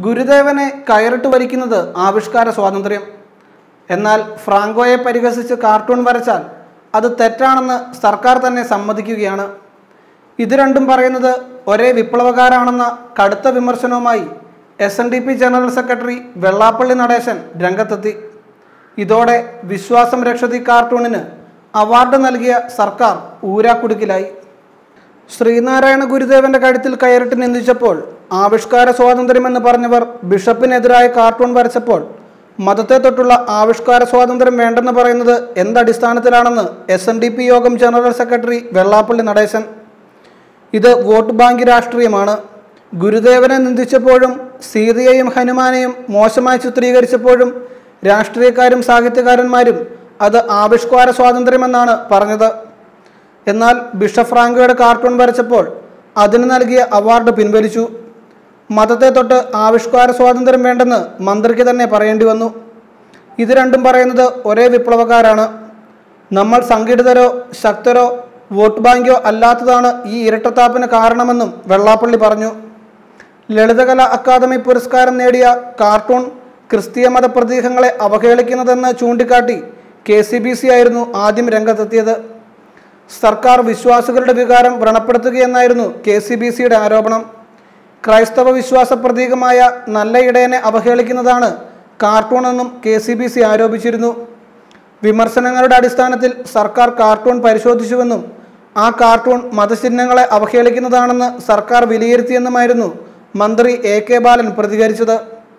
ഗുരുദേവനെ കയറിട്ട് വലിക്കുന്നത് ആവിഷ്കാര സ്വാതന്ത്ര്യം എന്നാൽ ഫ്രാങ്കോയെ പരിഹസിച്ച് കാർട്ടൂൺ വരച്ചാൽ അത് തെറ്റാണെന്ന് സർക്കാർ തന്നെ സമ്മതിക്കുകയാണ് ഇത് രണ്ടും പറയുന്നത് ഒരേ വിപ്ലവകാരാണെന്ന കടുത്ത വിമർശനവുമായി S N D P general secretary Vellappally Natesan രംഗത്തെത്തി ഇതോടെ വിശ്വാസം രക്ഷതി കാർട്ടൂണിന് അവാർഡ് നൽകിയ സർക്കാർ ഊരാക്കുടുക്കിലായി ശ്രീനാരായണ ഗുരുദേവന്റെ കഴുത്തിൽ കയറിട്ട് നിന്ദിച്ചപ്പോൾ ആവിഷ്കാര സ്വാതന്ത്ര്യമെന്ന് പറഞ്ഞവർ ബിഷപ്പിനെതിരായ കാർട്ടൂൺ വരച്ചപ്പോൾ മതത്തെ തൊട്ടുള്ള ആവിഷ്കാര സ്വാതന്ത്ര്യം വേണ്ടെന്ന് പറയുന്നത് എന്തടിസ്ഥാനത്തിലാണെന്ന് എസ് എൻ ഡി പി യോഗം ജനറൽ സെക്രട്ടറി വെള്ളാപ്പള്ളി നടേശൻ ഇത് വോട്ട് ബാങ്ക് രാഷ്ട്രീയമാണ് ഗുരുദേവനെ നിന്ദിച്ചപ്പോഴും സീതയെയും ഹനുമാനെയും മോശമായി ചിത്രീകരിച്ചപ്പോഴും രാഷ്ട്രീയക്കാരും സാഹിത്യകാരന്മാരും അത് ആവിഷ്കാര സ്വാതന്ത്ര്യമെന്നാണ് പറഞ്ഞത് എന്നാൽ ബിഷപ്പ് ഫ്രാങ്കോയുടെ കാർട്ടൂൺ വരച്ചപ്പോൾ അതിന് നൽകിയ അവാർഡ് പിൻവലിച്ചു മതത്തെ തൊട്ട് ആവിഷ്കാര സ്വാതന്ത്ര്യം വേണ്ടെന്ന് മന്ത്രിക്ക് തന്നെ പറയേണ്ടി വന്നു ഇത് രണ്ടും പറയുന്നത് ഒരേ വിപ്ലവക്കാരാണ് നമ്മൾ സംഘടിതരോ ശക്തരോ വോട്ട് ബാങ്കോ അല്ലാത്തതാണ് ഈ ഇരട്ടത്താപ്പിന് കാരണമെന്നും വെള്ളാപ്പള്ളി പറഞ്ഞു ലളിതകല അക്കാദമി പുരസ്കാരം നേടിയ കാർട്ടൂൺ ക്രിസ്തീയ മത പ്രതീകങ്ങളെ അവഹേളിക്കുന്നതെന്ന് ചൂണ്ടിക്കാട്ടി കെ സി ബി സി ആയിരുന്നു ആദ്യം രംഗത്തെത്തിയത് സർക്കാർ വിശ്വാസികളുടെ വികാരം വ്രണപ്പെടുത്തുകയെന്നായിരുന്നു കെ സി ബി സിയുടെ ആരോപണം ക്രൈസ്തവ വിശ്വാസ പ്രതീകമായ നല്ല ഇടയനെ അവഹേളിക്കുന്നതാണ് കാർട്ടൂൺ എന്നും കെ സി ബി സി ആരോപിച്ചിരുന്നു വിമർശനങ്ങളുടെ അടിസ്ഥാനത്തിൽ സർക്കാർ കാർട്ടൂൺ പരിശോധിച്ചുവെന്നും ആ കാർട്ടൂൺ മതചിഹ്നങ്ങളെ അവഹേളിക്കുന്നതാണെന്ന് സർക്കാർ വിലയിരുത്തിയെന്നുമായിരുന്നു മന്ത്രി എ കെ ബാലൻ പ്രതികരിച്ചത്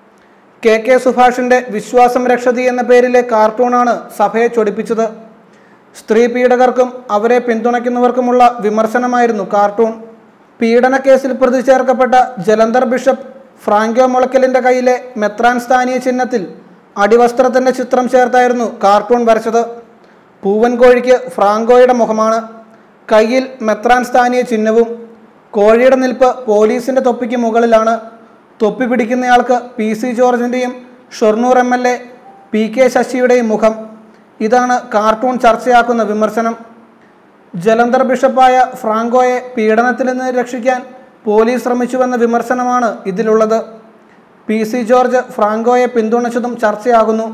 കെ കെ സുഭാഷിന്റെ വിശ്വാസം രക്ഷതി എന്ന പേരിലെ കാർട്ടൂണാണ് സഭയെ ചൊടിപ്പിച്ചത് സ്ത്രീ പീഡകർക്കും അവരെ പിന്തുണയ്ക്കുന്നവർക്കുമുള്ള വിമർശനമായിരുന്നു കാർട്ടൂൺ പീഡന കേസിൽ പ്രതി ചേർക്കപ്പെട്ട ജലന്ധർ ബിഷപ്പ് ഫ്രാങ്കോ മുളക്കലിന്റെ കയ്യിലെ മെത്രാൻ സ്ഥാനീയ ചിഹ്നത്തിൽ അടിവസ്ത്രത്തിന്റെ ചിത്രം ചേർത്തായിരുന്നു കാർട്ടൂൺ വരച്ചത് പൂവൻ കോഴിക്ക് ഫ്രാങ്കോയുടെ മുഖമാണ് കയ്യിൽ മെത്രാൻ സ്ഥാനീയ ചിഹ്നവും കോഴിയുടെ നിൽപ്പ് പോലീസിന്റെ തൊപ്പിക്ക് മുകളിലാണ് തൊപ്പി പിടിക്കുന്നയാൾക്ക് പി സി ജോർജിൻ്റെയും Shoranur M L A P K ശശിയുടെയും മുഖം ഇതാണ് കാർട്ടൂൺ ചർച്ചയാക്കുന്ന വിമർശനം ജലന്ധർ ബിഷപ്പായ ഫ്രാങ്കോയെ പീഡനത്തിൽ നിന്ന് രക്ഷിക്കാൻ പോലീസ് ശ്രമിച്ചുവെന്ന വിമർശനമാണ് ഇതിലുള്ളത് പി സി ജോർജ് ഫ്രാങ്കോയെ പിന്തുണച്ചതും ചർച്ചയാകുന്നു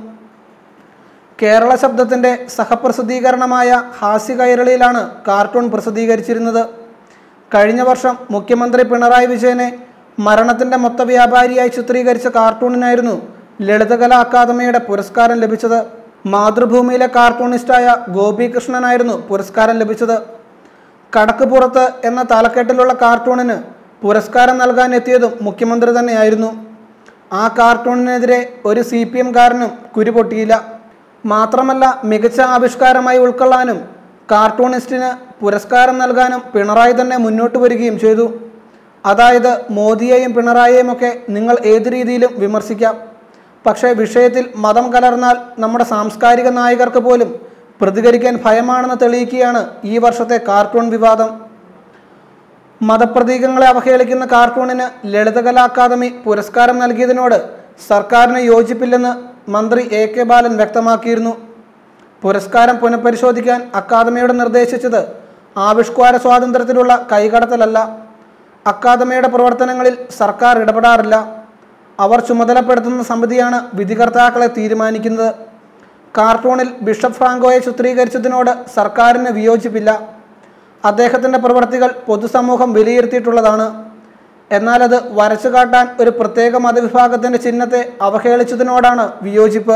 കേരള ശബ്ദത്തിൻ്റെ സഹപ്രസിദ്ധീകരണമായ ഹാസ്യ കൈരളിയിലാണ് കാർട്ടൂൺ പ്രസിദ്ധീകരിച്ചിരുന്നത് കഴിഞ്ഞ വർഷം മുഖ്യമന്ത്രി പിണറായി വിജയനെ മരണത്തിൻ്റെ മൊത്ത വ്യാപാരിയായി ചിത്രീകരിച്ച കാർട്ടൂണിനായിരുന്നു ലളിതകലാ അക്കാദമിയുടെ പുരസ്കാരം ലഭിച്ചത് മാതൃഭൂമിയിലെ കാർട്ടൂണിസ്റ്റായ ഗോപികൃഷ്ണനായിരുന്നു പുരസ്കാരം ലഭിച്ചത് കടക്ക് പുറത്ത് എന്ന തലക്കെട്ടിലുള്ള കാർട്ടൂണിന് പുരസ്കാരം നൽകാൻ എത്തിയതും മുഖ്യമന്ത്രി തന്നെയായിരുന്നു ആ കാർട്ടൂണിനെതിരെ ഒരു സി പി എംകാരനും കുരുപൊട്ടിയില്ല മാത്രമല്ല മികച്ച ആവിഷ്കാരമായി ഉൾക്കൊള്ളാനും കാർട്ടൂണിസ്റ്റിന് പുരസ്കാരം നൽകാനും പിണറായി തന്നെ മുന്നോട്ട് വരികയും ചെയ്തു അതായത് മോദിയെയും പിണറായിയെയും ഒക്കെ നിങ്ങൾ ഏത് രീതിയിലും വിമർശിക്കാം പക്ഷേ വിഷയത്തിൽ മതം കലർന്നാൽ നമ്മുടെ സാംസ്കാരിക നായകർക്ക് പോലും പ്രതികരിക്കാൻ ഭയമാണെന്ന് തെളിയിക്കുകയാണ് ഈ വർഷത്തെ കാർട്ടൂൺ വിവാദം മതപ്രതീകങ്ങളെ അവഹേളിക്കുന്ന കാർട്ടൂണിന് ലളിതകലാ അക്കാദമി പുരസ്കാരം നൽകിയതിനോട് സർക്കാരിന് യോജിപ്പില്ലെന്ന് മന്ത്രി എ കെ ബാലൻ വ്യക്തമാക്കിയിരുന്നു പുരസ്കാരം പുനഃപരിശോധിക്കാൻ അക്കാദമിയോട് നിർദ്ദേശിച്ചത് ആവിഷ്കാര സ്വാതന്ത്ര്യത്തിലുള്ള കൈകടത്തലല്ല അക്കാദമിയുടെ പ്രവർത്തനങ്ങളിൽ സർക്കാർ ഇടപെടാറില്ല അവർ ചുമതലപ്പെടുത്തുന്ന സമിതിയാണ് വിധികർത്താക്കളെ തീരുമാനിക്കുന്നത് കാർട്ടൂണിൽ ബിഷപ്പ് ഫ്രാങ്കോയെ ചിത്രീകരിച്ചതിനോട് സർക്കാരിന് വിയോജിപ്പില്ല അദ്ദേഹത്തിൻ്റെ പ്രവർത്തികൾ പൊതുസമൂഹം വിലയിരുത്തിയിട്ടുള്ളതാണ് എന്നാൽ അത് വരച്ചു കാട്ടാൻ ഒരു പ്രത്യേക മതവിഭാഗത്തിൻ്റെ ചിഹ്നത്തെ അവഹേളിച്ചതിനോടാണ് വിയോജിപ്പ്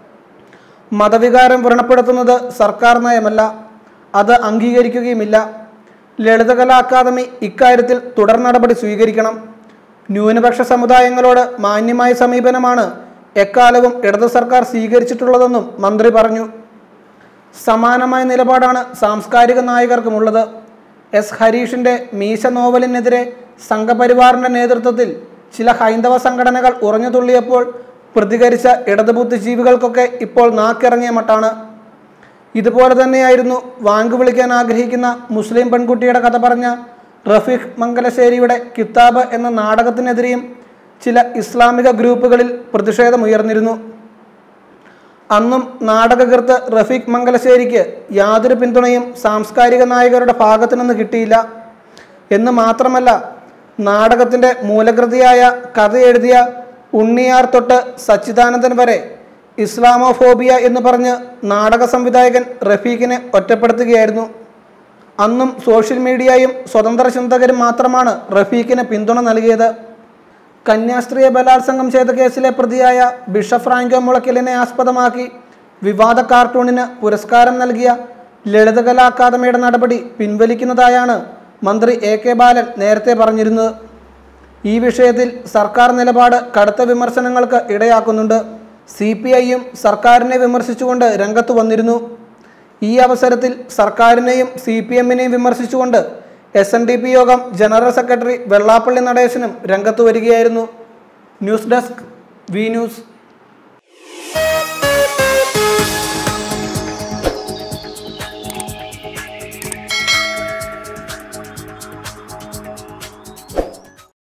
മതവികാരം വ്രണപ്പെടുത്തുന്നത് സർക്കാർ നയമല്ല അത് അംഗീകരിക്കുകയുമില്ല ലളിതകലാ അക്കാദമി ഇക്കാര്യത്തിൽ തുടർ നടപടി സ്വീകരിക്കണം ന്യൂനപക്ഷ സമുദായങ്ങളോട് മാന്യമായ സമീപനമാണ് എക്കാലവും ഇടതു സർക്കാർ സ്വീകരിച്ചിട്ടുള്ളതെന്നും മന്ത്രി പറഞ്ഞു സമാനമായ നിലപാടാണ് സാംസ്കാരിക നായകർക്കുമുള്ളത് എസ് ഹരീഷിന്റെ മീശ നോവലിനെതിരെ സംഘപരിവാറിന്റെ നേതൃത്വത്തിൽ ചില ഹൈന്ദവ സംഘടനകൾ ഉറഞ്ഞു തുള്ളിയപ്പോൾ പ്രതികരിച്ച ഇടതുബുദ്ധിജീവികൾക്കൊക്കെ ഇപ്പോൾ നാക്കിറങ്ങിയ മട്ടാണ് ഇതുപോലെ തന്നെയായിരുന്നു വാങ്ക് വിളിക്കാൻ ആഗ്രഹിക്കുന്ന മുസ്ലിം പെൺകുട്ടിയുടെ കഥ പറഞ്ഞ റഫീഖ് മംഗലശ്ശേരിയുടെ കിതാബ് എന്ന നാടകത്തിനെതിരെയും ചില ഇസ്ലാമിക ഗ്രൂപ്പുകളിൽ പ്രതിഷേധമുയർന്നിരുന്നു അന്നും നാടകകൃത്ത് റഫീഖ് മംഗലശ്ശേരിക്ക് യാതൊരു പിന്തുണയും സാംസ്കാരിക നായകരുടെ ഭാഗത്തു നിന്ന് കിട്ടിയില്ല എന്ന് മാത്രമല്ല നാടകത്തിൻ്റെ മൂലകൃതിയായ കഥ എഴുതിയ ഉണ്ണിയാർ തൊട്ട് സച്ചിദാനന്ദൻ വരെ ഇസ്ലാമോഫോബിയ എന്ന് പറഞ്ഞ് നാടക സംവിധായകൻ റഫീഖിനെ ഒറ്റപ്പെടുത്തുകയായിരുന്നു അന്നും സോഷ്യൽ മീഡിയയും സ്വതന്ത്ര ചിന്തകരും മാത്രമാണ് റഫീഖിന് പിന്തുണ നൽകിയത് കന്യാസ്ത്രീയെ ബലാത്സംഗം ചെയ്ത കേസിലെ പ്രതിയായ ബിഷപ്പ് ഫ്രാങ്കോ മുളയ്ക്കലിനെ ആസ്പദമാക്കി വിവാദ കാർട്ടൂണിന് പുരസ്കാരം നൽകിയ ലളിതകലാ അക്കാദമിയുടെ നടപടി പിൻവലിക്കുന്നതായാണ് മന്ത്രി എ കെ ബാലൻ നേരത്തെ പറഞ്ഞിരുന്നത് ഈ വിഷയത്തിൽ സർക്കാർ നിലപാട് കടുത്ത വിമർശനങ്ങൾക്ക് ഇടയാക്കുന്നുണ്ട് സി പി ഐയും സർക്കാരിനെ വിമർശിച്ചുകൊണ്ട് രംഗത്ത് വന്നിരുന്നു ഈ അവസരത്തിൽ സർക്കാരിനെയും സി പി എമ്മിനെയും വിമർശിച്ചുകൊണ്ട് എസ് എൻ ഡി പി യോഗം ജനറൽ സെക്രട്ടറി വെള്ളാപ്പള്ളി നടേശനും രംഗത്ത് വരികയായിരുന്നു ന്യൂസ് ഡെസ്ക് വി ന്യൂസ്